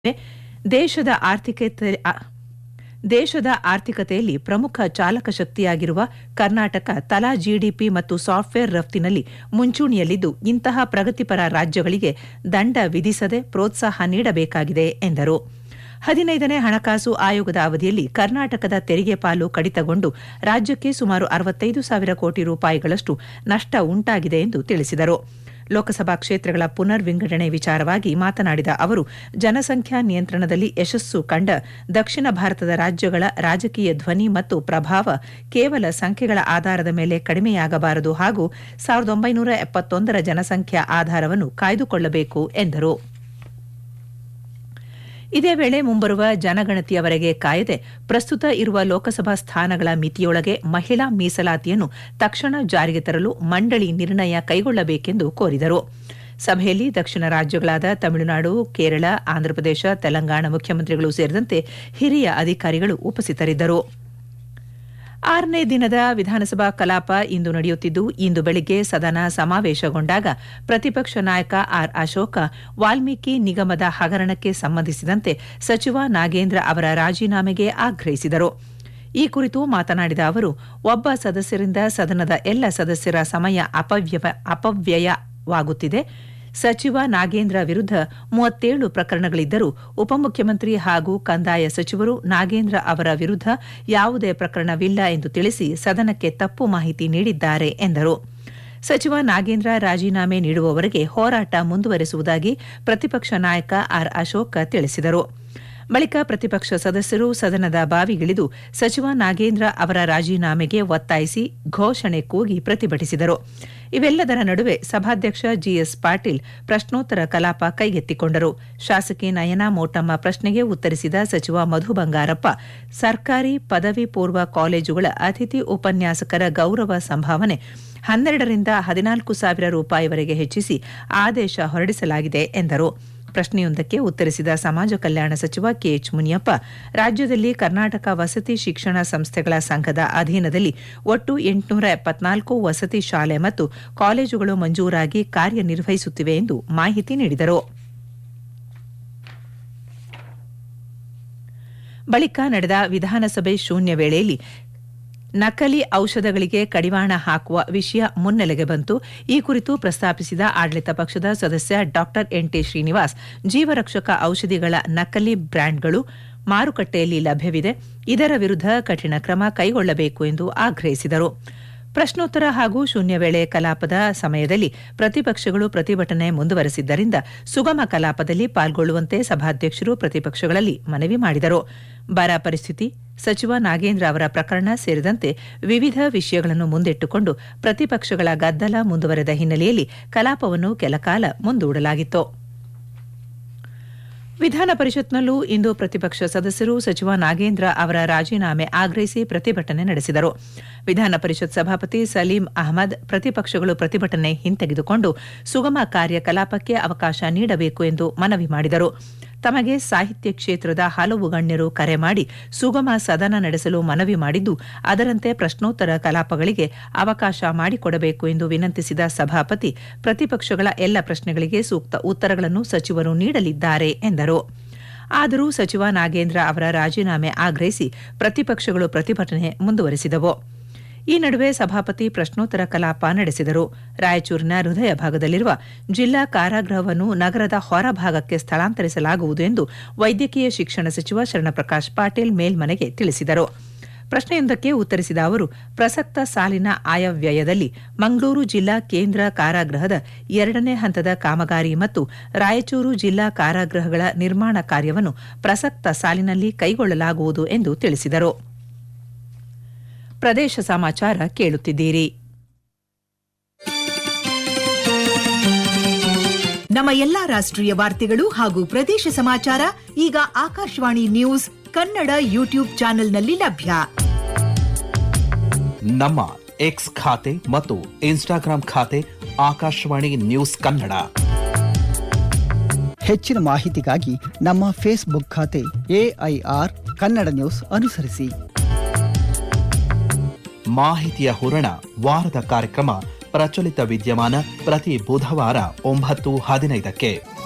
ದೇಶದ ಆರ್ಥಿಕತೆ ದೇಶದ ಆರ್ಥಿಕತೆಯಲ್ಲಿ ಪ್ರಮುಖ ಚಾಲಕ ಶಕ್ತಿಯಾಗಿರುವ ಕರ್ನಾಟಕ ತಲಾ ಜಿಡಿಪಿ ಮತ್ತು ಸಾಫ್ಟ್ವೇರ್ ರಫ್ತಿನಲ್ಲಿ ಮುಂಚೂಣಿಯಲ್ಲಿದ್ದು ಇಂತಹ ಪ್ರಗತಿಪರ ರಾಜ್ಯಗಳಿಗೆ ದಂಡ ವಿಧಿಸದೆ ಪ್ರೋತ್ಸಾಹ ನೀಡಬೇಕಾಗಿದೆ ಎಂದರು ಹದಿನೈದನೇ ಹಣಕಾಸು ಆಯೋಗದ ಅವಧಿಯಲ್ಲಿ ಕರ್ನಾಟಕದ ತೆರಿಗೆ ಪಾಲು ಕಡಿತಗೊಂಡು ರಾಜ್ಯಕ್ಕೆ ಸುಮಾರು ಅರವತ್ತೈದು ಸಾವಿರ ಕೋಟಿ ರೂಪಾಯಿಗಳಷ್ಟು ನಷ್ಟ ಉಂಟಾಗಿದೆ ಎಂದು ತಿಳಿಸಿದರು ಲೋಕಸಭಾ ಕ್ಷೇತ್ರಗಳ ಪುನರ್ ವಿಂಗಡಣೆ ವಿಚಾರವಾಗಿ ಮಾತನಾಡಿದ ಅವರು ಜನಸಂಖ್ಯಾ ನಿಯಂತ್ರಣದಲ್ಲಿ ಯಶಸ್ಸು ಕಂಡ ದಕ್ಷಿಣ ಭಾರತದ ರಾಜ್ಯಗಳ ರಾಜಕೀಯ ಧ್ವನಿ ಮತ್ತು ಪ್ರಭಾವ ಕೇವಲ ಸಂಖ್ಯೆಗಳ ಆಧಾರದ ಮೇಲೆ ಕಡಿಮೆಯಾಗಬಾರದು ಹಾಗೂ ಸಾವಿರದ ಒಂಬೈನೂರ ಎಪ್ಪತ್ತೊಂದರ ಜನಸಂಖ್ಯಾ ಆಧಾರವನ್ನು ಕಾಯ್ದುಕೊಳ್ಳಬೇಕು ಎಂದರು ಇದೇ ವೇಳೆ ಮುಂಬರುವ ಜನಗಣತಿಯವರೆಗೆ ಕಾಯದೆ ಪ್ರಸ್ತುತ ಇರುವ ಲೋಕಸಭಾ ಸ್ಥಾನಗಳ ಮಿತಿಯೊಳಗೆ ಮಹಿಳಾ ಮೀಸಲಾತಿಯನ್ನು ತಕ್ಷಣ ಜಾರಿಗೆ ತರಲು ಮಂಡಳಿ ನಿರ್ಣಯ ಕೈಗೊಳ್ಳಬೇಕೆಂದು ಕೋರಿದರು ಸಭೆಯಲ್ಲಿ ದಕ್ಷಿಣ ರಾಜ್ಯಗಳಾದ ತಮಿಳುನಾಡು ಕೇರಳ ಆಂಧ್ರಪ್ರದೇಶ ತೆಲಂಗಾಣ ಮುಖ್ಯಮಂತ್ರಿಗಳು ಸೇರಿದಂತೆ ಹಿರಿಯ ಅಧಿಕಾರಿಗಳು ಉಪಸ್ಥಿತರಿದ್ದರು ಆರನೇ ದಿನದ ವಿಧಾನಸಭಾ ಕಲಾಪ ಇಂದು ನಡೆಯುತ್ತಿದ್ದು ಇಂದು ಬೆಳಿಗ್ಗೆ ಸದನ ಸಮಾವೇಶಗೊಂಡಾಗ ಪ್ರತಿಪಕ್ಷ ನಾಯಕ ಆರ್ ಅಶೋಕ ವಾಲ್ಮೀಕಿ ನಿಗಮದ ಹಗರಣಕ್ಕೆ ಸಂಬಂಧಿಸಿದಂತೆ ಸಚಿವ ನಾಗೇಂದ್ರ ಅವರ ರಾಜೀನಾಮೆಗೆ ಆಗ್ರಹಿಸಿದರು ಈ ಕುರಿತು ಮಾತನಾಡಿದ ಅವರು ಒಬ್ಬ ಸದಸ್ಯರಿಂದ ಸದನದ ಎಲ್ಲ ಸದಸ್ಯರ ಸಮಯ ಅಪವ್ಯಯವಾಗುತ್ತಿದೆ ಸಚಿವ ನಾಗೇಂದ್ರ ವಿರುದ್ಧ ಮೂವತ್ತೇಳು ಪ್ರಕರಣಗಳಿದ್ದರೂ ಉಪಮುಖ್ಯಮಂತ್ರಿ ಹಾಗೂ ಕಂದಾಯ ಸಚಿವರು ನಾಗೇಂದ್ರ ಅವರ ವಿರುದ್ಧ ಯಾವುದೇ ಪ್ರಕರಣವಿಲ್ಲ ಎಂದು ತಿಳಿಸಿ ಸದನಕ್ಕೆ ತಪ್ಪು ಮಾಹಿತಿ ನೀಡಿದ್ದಾರೆ ಎಂದರು ಸಚಿವ ನಾಗೇಂದ್ರ ರಾಜೀನಾಮೆ ನೀಡುವವರೆಗೆ ಹೋರಾಟ ಮುಂದುವರೆಸುವುದಾಗಿ ಪ್ರತಿಪಕ್ಷ ನಾಯಕ ಆರ್ ಅಶೋಕ್ ತಿಳಿಸಿದರು ಬಳಿಕ ಪ್ರತಿಪಕ್ಷ ಸದಸ್ಯರು ಸದನದ ಬಾವಿಗಿಳಿದು ಸಚಿವ ನಾಗೇಂದ್ರ ಅವರ ರಾಜೀನಾಮೆಗೆ ಒತ್ತಾಯಿಸಿ ಘೋಷಣೆ ಕೂಗಿ ಪ್ರತಿಭಟಿಸಿದರು ಇವೆಲ್ಲದರ ನಡುವೆ ಸಭಾಧ್ಯಕ್ಷ ಜಿಎಸ್ ಪಾಟೀಲ್ ಪ್ರಶ್ನೋತ್ತರ ಕಲಾಪ ಕೈಗೆತ್ತಿಕೊಂಡರು ಶಾಸಕಿ ನಯನಾ ಮೋಟಮ್ಮ ಪ್ರಶ್ನೆಗೆ ಉತ್ತರಿಸಿದ ಸಚಿವ ಮಧು ಬಂಗಾರಪ್ಪ ಸರ್ಕಾರಿ ಪದವಿ ಪೂರ್ವ ಕಾಲೇಜುಗಳ ಅತಿಥಿ ಉಪನ್ಯಾಸಕರ ಗೌರವ ಸಂಭಾವನೆ ಹನ್ನೆರಡರಿಂದ ಹದಿನಾಲ್ಕು ಸಾವಿರ ರೂಪಾಯಿವರೆಗೆ ಹೆಚ್ಚಿಸಿ ಆದೇಶ ಹೊರಡಿಸಲಾಗಿದೆ ಎಂದರು ಪ್ರಶ್ನೆಯೊಂದಕ್ಕೆ ಉತ್ತರಿಸಿದ ಸಮಾಜ ಕಲ್ಯಾಣ ಸಚಿವ ಕೆಎಚ್ ಮುನಿಯಪ್ಪ ರಾಜ್ಯದಲ್ಲಿ ಕರ್ನಾಟಕ ವಸತಿ ಶಿಕ್ಷಣ ಸಂಸ್ಥೆಗಳ ಸಂಘದ ಅಧೀನದಲ್ಲಿ ಒಟ್ಟು ಎಂಟುನೂರ ಎಪ್ಪತ್ನಾಲ್ಕು ವಸತಿ ಶಾಲೆ ಮತ್ತು ಕಾಲೇಜುಗಳು ಮಂಜೂರಾಗಿ ಕಾರ್ಯನಿರ್ವಹಿಸುತ್ತಿವೆ ಎಂದು ಮಾಹಿತಿ ನೀಡಿದರು ಬಳಿಕ ನಡೆದ ವಿಧಾನಸಭೆ ಶೂನ್ಯ ವೇಳೆಯಲ್ಲಿ ನಕಲಿ ಔಷಧಗಳಿಗೆ ಕಡಿವಾಣ ಹಾಕುವ ವಿಷಯ ಮುನ್ನೆಲೆಗೆ ಬಂತು ಈ ಕುರಿತು ಪ್ರಸ್ತಾಪಿಸಿದ ಆಡಳಿತ ಪಕ್ಷದ ಸದಸ್ಯ ಡಾ ಎನ್ಟಿ ಶ್ರೀನಿವಾಸ್ ಜೀವರಕ್ಷಕ ಔಷಧಿಗಳ ನಕಲಿ ಬ್ರ್ಯಾಂಡ್ಗಳು ಮಾರುಕಟ್ಟೆಯಲ್ಲಿ ಲಭ್ಯವಿದೆ ಇದರ ವಿರುದ್ಧ ಕಠಿಣ ಕ್ರಮ ಕೈಗೊಳ್ಳಬೇಕು ಎಂದು ಆಗ್ರಹಿಸಿದರು ಪ್ರಶ್ನೋತ್ತರ ಹಾಗೂ ಶೂನ್ಯ ವೇಳೆ ಕಲಾಪದ ಸಮಯದಲ್ಲಿ ಪ್ರತಿಪಕ್ಷಗಳು ಪ್ರತಿಭಟನೆ ಮುಂದುವರೆಸಿದ್ದರಿಂದ ಸುಗಮ ಕಲಾಪದಲ್ಲಿ ಪಾಲ್ಗೊಳ್ಳುವಂತೆ ಸಭಾಧ್ಯಕ್ಷರು ಪ್ರತಿಪಕ್ಷಗಳಲ್ಲಿ ಮನವಿ ಮಾಡಿದರು ಬರ ಪರಿಸ್ಥಿತಿ ಸಚಿವ ನಾಗೇಂದ್ರ ಅವರ ಪ್ರಕರಣ ಸೇರಿದಂತೆ ವಿವಿಧ ವಿಷಯಗಳನ್ನು ಮುಂದಿಟ್ಟುಕೊಂಡು ಪ್ರತಿಪಕ್ಷಗಳ ಗದ್ದಲ ಮುಂದುವರೆದ ಹಿನ್ನೆಲೆಯಲ್ಲಿ ಕಲಾಪವನ್ನು ಕೆಲಕಾಲ ಮುಂದೂಡಲಾಗಿತ್ತು ವಿಧಾನ ಪರಿಷತ್ನಲ್ಲೂ ಇಂದು ಪ್ರತಿಪಕ್ಷ ಸದಸ್ಯರು ಸಚಿವ ನಾಗೇಂದ್ರ ಅವರ ರಾಜೀನಾಮೆ ಆಗ್ರಹಿಸಿ ಪ್ರತಿಭಟನೆ ನಡೆಸಿದರು ವಿಧಾನ ಪರಿಷತ್ ಸಭಾಪತಿ ಸಲೀಂ ಅಹಮದ್ ಪ್ರತಿಪಕ್ಷಗಳು ಪ್ರತಿಭಟನೆ ಹಿಂತೆಗೆದುಕೊಂಡು ಸುಗಮ ಕಾರ್ಯಕಲಾಪಕ್ಕೆ ಅವಕಾಶ ನೀಡಬೇಕು ಎಂದು ಮನವಿ ಮಾಡಿದರು ತಮಗೆ ಸಾಹಿತ್ಯ ಕ್ಷೇತ್ರದ ಹಲವು ಗಣ್ಯರು ಕರೆ ಮಾಡಿ ಸುಗಮ ಸದನ ನಡೆಸಲು ಮನವಿ ಮಾಡಿದ್ದು ಅದರಂತೆ ಪ್ರಶ್ನೋತ್ತರ ಕಲಾಪಗಳಿಗೆ ಅವಕಾಶ ಮಾಡಿಕೊಡಬೇಕು ಎಂದು ವಿನಂತಿಸಿದ ಸಭಾಪತಿ ಪ್ರತಿಪಕ್ಷಗಳ ಎಲ್ಲ ಪ್ರಶ್ನೆಗಳಿಗೆ ಸೂಕ್ತ ಉತ್ತರಗಳನ್ನು ಸಚಿವರು ನೀಡಲಿದ್ದಾರೆ ಎಂದರು ಆದರೂ ಸಚಿವ ನಾಗೇಂದ್ರ ಅವರ ರಾಜೀನಾಮೆ ಆಗ್ರಹಿಸಿ ಪ್ರತಿಪಕ್ಷಗಳು ಪ್ರತಿಭಟನೆ ಮುಂದುವರೆಸಿದವು ಈ ನಡುವೆ ಸಭಾಪತಿ ಪ್ರಶ್ನೋತ್ತರ ಕಲಾಪ ನಡೆಸಿದರು ರಾಯಚೂರಿನ ಹೃದಯ ಭಾಗದಲ್ಲಿರುವ ಜಿಲ್ಲಾ ಕಾರಾಗೃಹವನ್ನು ನಗರದ ಹೊರಭಾಗಕ್ಕೆ ಸ್ಥಳಾಂತರಿಸಲಾಗುವುದು ಎಂದು ವೈದ್ಯಕೀಯ ಶಿಕ್ಷಣ ಸಚಿವ ಶರಣಪ್ರಕಾಶ್ ಪಾಟೀಲ್ ಮೇಲ್ಮನೆಗೆ ತಿಳಿಸಿದರು ಪ್ರಶ್ನೆಯೊಂದಕ್ಕೆ ಉತ್ತರಿಸಿದ ಅವರು ಪ್ರಸಕ್ತ ಸಾಲಿನ ಆಯವ್ಯಯದಲ್ಲಿ ಮಂಗಳೂರು ಜಿಲ್ಲಾ ಕೇಂದ್ರ ಕಾರಾಗೃಹದ ಎರಡನೇ ಹಂತದ ಕಾಮಗಾರಿ ಮತ್ತು ರಾಯಚೂರು ಜಿಲ್ಲಾ ಕಾರಾಗೃಹಗಳ ನಿರ್ಮಾಣ ಕಾರ್ಯವನ್ನು ಪ್ರಸಕ್ತ ಸಾಲಿನಲ್ಲಿ ಕೈಗೊಳ್ಳಲಾಗುವುದು ಎಂದು ತಿಳಿಸಿದರು ಪ್ರದೇಶ ಸಮಾಚಾರ ಕೇಳುತ್ತಿದ್ದೀರಿ ನಮ್ಮ ಎಲ್ಲಾ ರಾಷ್ಟ್ರೀಯ ವಾರ್ತೆಗಳು ಹಾಗೂ ಪ್ರದೇಶ ಸಮಾಚಾರ ಈಗ ಆಕಾಶವಾಣಿ ನ್ಯೂಸ್ ಕನ್ನಡ ಯೂಟ್ಯೂಬ್ ಚಾನೆಲ್ನಲ್ಲಿ ಲಭ್ಯ ನಮ್ಮ ಎಕ್ಸ್ ಖಾತೆ ಮತ್ತು ಇನ್ಸ್ಟಾಗ್ರಾಂ ಖಾತೆ ಆಕಾಶವಾಣಿ ನ್ಯೂಸ್ ಕನ್ನಡ ಹೆಚ್ಚಿನ ಮಾಹಿತಿಗಾಗಿ ನಮ್ಮ ಫೇಸ್ಬುಕ್ ಖಾತೆ ಎಐಆರ್ ಕನ್ನಡ ನ್ಯೂಸ್ ಅನುಸರಿಸಿ ಮಾಹಿತಿಯ ಹೂರಣ ವಾರದ ಕಾರ್ಯಕ್ರಮ ಪ್ರಚಲಿತ ವಿದ್ಯಮಾನ ಪ್ರತಿ ಬುಧವಾರ ಒಂಬತ್ತು ಹದಿನೈದಕ್ಕೆ